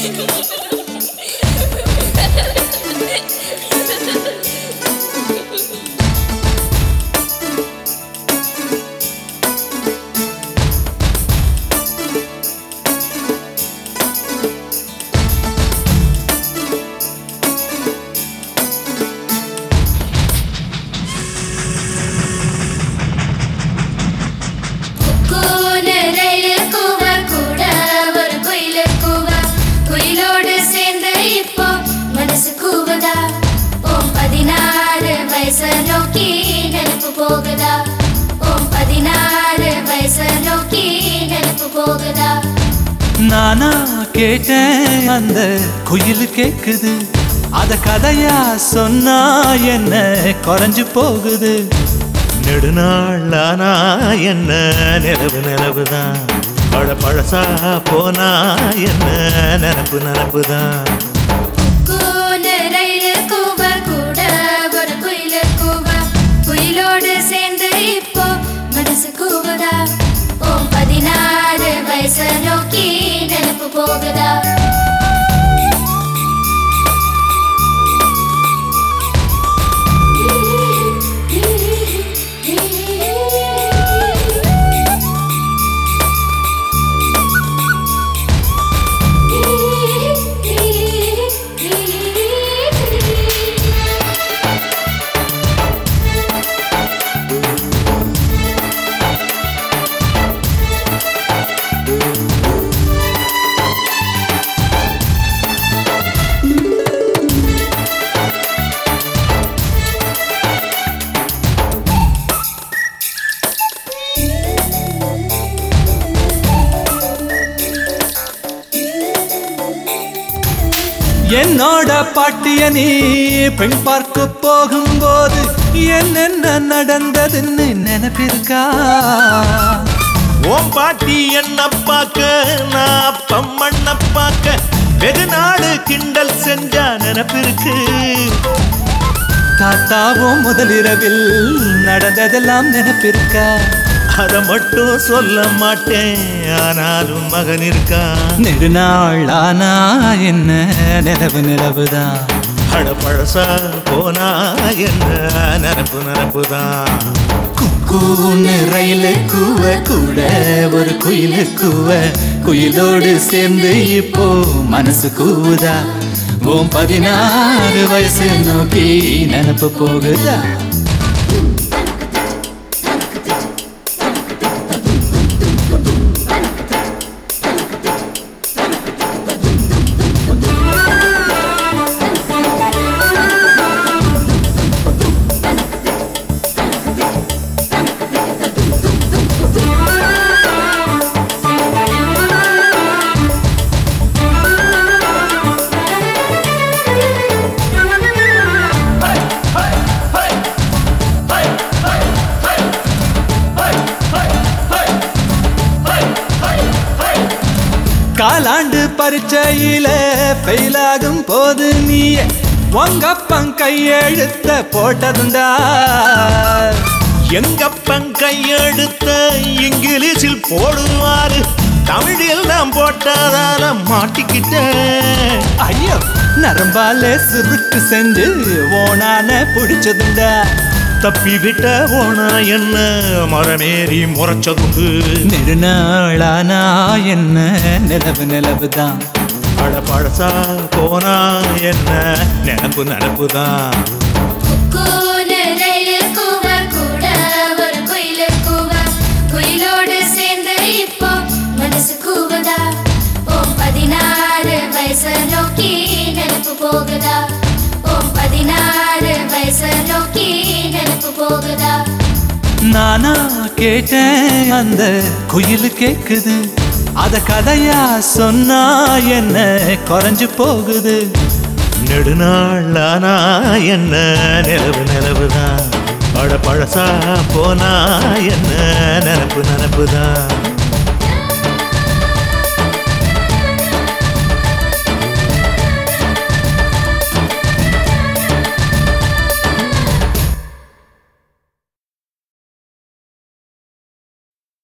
கூனு rail கூவ கூட ஒரு குயிலு கூவ குயிலோடு சேர்ந்து இப்போ மனசு கூவுதா ஓம் பதினாறு வயசு நோக்கி நினப்பு போகுதா ஓம் பதினாறு வயசு நோக்கி நினப்பு போகுதா நானா கேட்டேன் அந்த குயில் கேக்குது அத கதையா சொன்னா என்ன குறைஞ்சு போகுது நெடுநாளானா என்ன நிலவு நிலவுதான் பழ பழசா போனா என்ன நினப்பு நினப்புதான் கூனு ரயிலு கூவ கூட ஒரு குயிலு கூவ குயிலோடு சேர்ந்து இப்போ மனசு கூவுதா ஓம் பதினாறு வயசு நோக்கி நினப்பு போகுதா என்னோட பாட்டிய நீ பெண் பார்க்க போகும்போது என்னென்ன நடந்ததுன்னு நினைப்பிருக்கா ஓம் பாட்டி என்ன பார்க்க நான் அப்பம் மண்ண பார்க்க வெகு நாடு கிண்டல் செஞ்சா நினப்பிருக்கு தாத்தாவும் முதலிரவில் நடந்ததெல்லாம் நினைப்பிருக்கா அதை மட்டும் சொல்ல மாட்டேன் ஆனாலும் மகன் இருக்கான் நெடுநாள் ஆனா என்ன நிலவு நிலவுதான் அட பழசா போனா என்ன நினப்பு நினப்புதான் குக்கூன்னு ரயிலு கூவ கூட ஒரு குயிலு கூவ குயிலோடு சேர்ந்து இப்போ மனசு கூவுதா ஓம் பதினாறு வயசு நோக்கி நினப்பு போகுதா காலாண்டு பரீட்சையில ஃபெயிலாகும் போது நீ உங்கப்பன் கையெழுத்த போட்டதுண்டா எங்கப்பன் கையெடுத்த இங்கிலீஷில் போடுவாரு தமிழில் நான் போட்டதால மாட்டிக்கிட்டேன் ஐயோ நரம்பால சுருட்டு செஞ்சு ஓனான பிடிச்சதுண்டா தப்பி விட்ட போனா என்ன மரமேறி முறைச்சதுண்டு நெடுநாளானா என்ன நிலவு நிலவுதான் அட பழசா போனா என்ன நினப்பு நினப்புதான் கூனு ரயிலு கூவ கூட ஒரு குயிலு கூவ குயிலோடு சேர்ந்து இப்போ மனசு கூவுதா ஓம் பதினாறு வயசு நோக்கி நினப்பு போகுதா ஓம் பதினாறு வயசு நோக்கி நினப்பு போகுதா நானா கேட்டேன் அந்த குயில் கேக்குது அத கதையா சொன்னா என்ன குறைஞ்சு போகுது நெடுநாளானா என்ன நிலவு நிலவுதான் பழ பழசா போனா என்ன நினப்பு நினப்புதான்